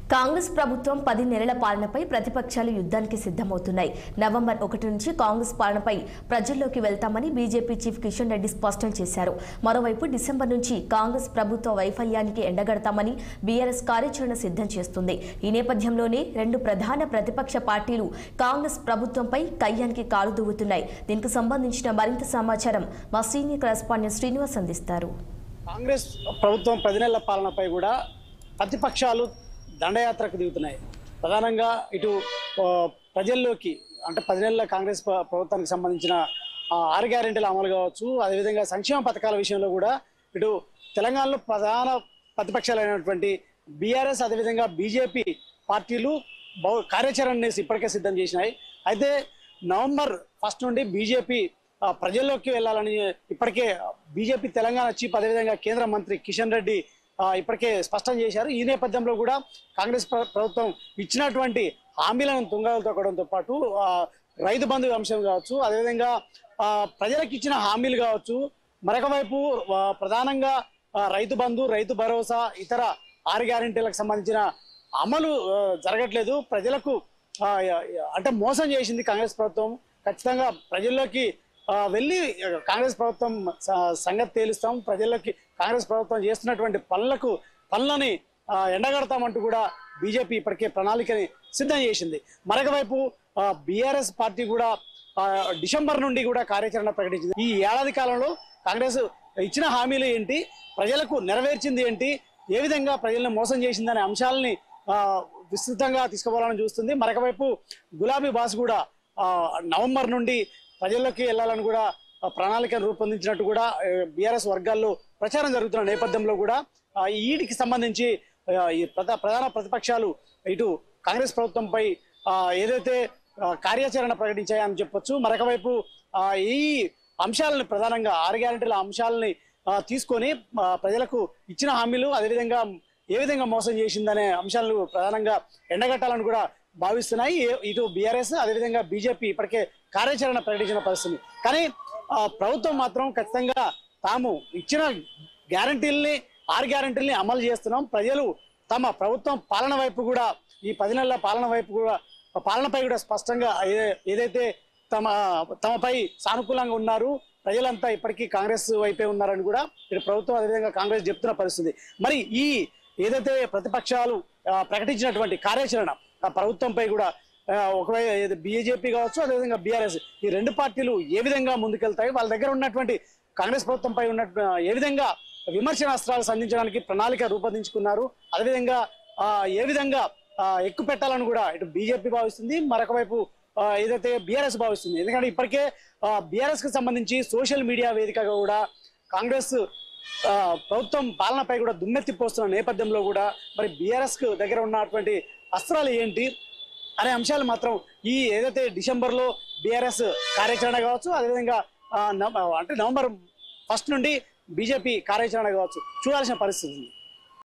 కాంగ్రెస్ ప్రభుత్వం పది నెలల పాలనపై ప్రతిపక్షాలు యుద్ధానికి సిద్ధమవుతున్నాయి నవంబర్ ఒకటి నుంచి కాంగ్రెస్ పాలనపై ప్రజల్లోకి వెళ్తామని బీజేపీ చీఫ్ కిషన్ రెడ్డి స్పష్టం చేశారు మరోవైపు డిసెంబర్ నుంచి కాంగ్రెస్ ప్రభుత్వ వైఫల్యానికి ఎండగడతామని బీఆర్ఎస్ కార్యాచరణ సిద్ధం చేస్తుంది ఈ నేపథ్యంలోనే రెండు ప్రధాన ప్రతిపక్ష పార్టీలు కాంగ్రెస్ ప్రభుత్వంపై కయ్యానికి కాలు దువ్వుతున్నాయి దీనికి సంబంధించిన మరింత సమాచారం మా సీనియర్ కరెస్పాండెంట్ శ్రీనివాస్ అందిస్తారు కాంగ్రెస్ ప్రభుత్వం పది నెలల పాలనపై కూడా ప్రతిపక్షాలు దండయాత్రకు దిగుతున్నాయి ప్రధానంగా ఇటు ఆ, ప్రజల్లోకి అంటే పది నెలల కాంగ్రెస్ ప్ర- ప్రభుత్వానికి సంబంధించిన ఆ, ఆరు గ్యారెంటీల అమలు కావచ్చు అదేవిధంగా సంక్షేమ పథకాల విషయంలో కూడా ఇటు తెలంగాణలో ప్రధాన ప్రతిపక్షాలైనటువంటి బీఆర్ఎస్ అదేవిధంగా బీజేపీ పార్టీలు బహు కార్యాచరణని ఇప్పటికే సిద్ధం చేసినాయి అయితే నవంబర్ ఫస్ట్ నుండి బీజేపీ ఆ, ప్రజల్లోకి వెళ్ళాలని ఇప్పటికే బీజేపీ తెలంగాణ చీఫ్ అదేవిధంగా కేంద్ర మంత్రి కిషన్ రెడ్డి ఆ, ఇప్పటికే స్పష్టం చేశారు ఈ నేపథ్యంలో కూడా కాంగ్రెస్ ప్ర- ప్రభుత్వం ఇచ్చినటువంటి హామీలను తుంగలు తొక్కడంతో పాటు ఆ, రైతు బంధు అంశం కావచ్చు అదేవిధంగా ఆ, ప్రజలకు ఇచ్చిన హామీలు కావచ్చు మరొక వైపు ఆ, ప్రధానంగా ఆ, రైతు బంధు రైతు భరోసా ఇతర ఆరు గ్యారెంటీలకు సంబంధించిన అమలు ఆ, జరగట్లేదు ప్రజలకు ఆ, య- య- అంటే మోసం చేసింది కాంగ్రెస్ ప్రభుత్వం ఖచ్చితంగా ప్రజల్లోకి ఆ, వెళ్ళి ఆ, కాంగ్రెస్ ప్రభుత్వం స- సంగతి తేలుస్తాం ప్రజల్లోకి కాంగ్రెస్ ప్రభుత్వం చేస్తున్నటువంటి పనులకు పనులని ఆ, ఎండగడతామంటూ కూడా బీజేపీ ఇప్పటికే ప్రణాళికని సిద్ధం చేసింది మరొక వైపు బీఆర్ఎస్ పార్టీ కూడా ఆ, డిసెంబర్ నుండి కూడా కార్యాచరణ ప్రకటించింది ఈ ఏడాది కాలంలో కాంగ్రెస్ ఇచ్చిన హామీలు ఏంటి ప్రజలకు నెరవేర్చింది ఏంటి ఏ విధంగా ప్రజలను మోసం చేసిందనే అంశాలని ఆ, విస్తృతంగా తీసుకుపోవాలని చూస్తుంది మరొక వైపు గులాబీ బాస్ కూడా ఆ, నవంబర్ నుండి ప్రజల్లోకి వెళ్ళాలని కూడా ఆ, ప్రణాళికను రూపొందించినట్టు కూడా బీఆర్ఎస్ వర్గాల్లో ప్రచారం జరుగుతున్న నేపథ్యంలో కూడా ఆ, ఈ ఈడికి సంబంధించి ఆ, ఈ ప్రధా ప్రధాన ప్రతిపక్షాలు ఇటు కాంగ్రెస్ ప్రభుత్వంపై ఆ, ఏదైతే ఆ, కార్యాచరణ ప్రకటించాయని చెప్పొచ్చు మరొక వైపు ఆ, ఈ అంశాలను ప్రధానంగా ఆరు గ్యారెంటీల అంశాలని ఆ, తీసుకొని ఆ, ప్రజలకు ఇచ్చిన హామీలు అదేవిధంగా ఏ విధంగా మోసం చేసిందనే అంశాలను ప్రధానంగా ఎండగట్టాలని కూడా భావిస్తున్నాయి ఏ- ఇటు బీఆర్ఎస్ అదేవిధంగా బీజేపీ ఇప్పటికే కార్యాచరణ ప్రకటించిన పరిస్థితి కానీ ఆ, ప్రభుత్వం మాత్రం ఖచ్చితంగా తాము ఇచ్చిన గ్యారంటీల్ని ఆరు గ్యారంటీల్ని అమలు చేస్తున్నాం ప్రజలు తమ ప్రభుత్వం పాలన వైపు కూడా ఈ పది నెలల పాలన వైపు కూడా పాలనపై కూడా స్పష్టంగా ఏ- ఏదైతే తమ తమపై సానుకూలంగా ఉన్నారు ప్రజలంతా ఇప్పటికీ కాంగ్రెస్ వైపే ఉన్నారని కూడా ఇటు ప్రభుత్వం అదేవిధంగా కాంగ్రెస్ చెప్తున్న పరిస్థితి మరి ఈ ఏదైతే ప్రతిపక్షాలు ఆ, ప్రకటించినటువంటి కార్యాచరణ ఆ ప్రభుత్వంపై కూడా ఆ, ఒకవేళ బీజేపీ కావచ్చు అదేవిధంగా బీఆర్ఎస్ ఈ రెండు పార్టీలు ఏ విధంగా ముందుకెళ్తాయి వాళ్ళ దగ్గర ఉన్నటువంటి కాంగ్రెస్ ప్రభుత్వంపై ఉన్న ఏ విధంగా విమర్శనాస్త్రాలు సంధించడానికి ప్రణాళిక రూపొందించుకున్నారు అదేవిధంగా ఆ, ఏ విధంగా ఆ, ఎక్కువ పెట్టాలని కూడా ఇటు బీజేపీ భావిస్తుంది మరొక వైపు ఆ, ఏదైతే బీఆర్ఎస్ భావిస్తుంది ఎందుకంటే ఇప్పటికే బీఆర్ఎస్ కి సంబంధించి సోషల్ మీడియా వేదికగా కూడా కాంగ్రెస్ ఆ, ప్రభుత్వం పాలనపై కూడా దుమ్మెత్తి పోస్తున్న నేపథ్యంలో కూడా మరి బీఆర్ఎస్ కు దగ్గర ఉన్నటువంటి అస్త్రాలు ఏంటి అనే అంశాలు మాత్రం ఈ ఏదైతే డిసెంబర్ లో బీఆర్ఎస్ కార్యాచరణ కావచ్చు అదేవిధంగా ఆ, నవ- అంటే నవంబర్ ఫస్ట్ నుండి బీజేపీ కార్యాచరణ కావచ్చు చూడాల్సిన పరిస్థితి ఉంది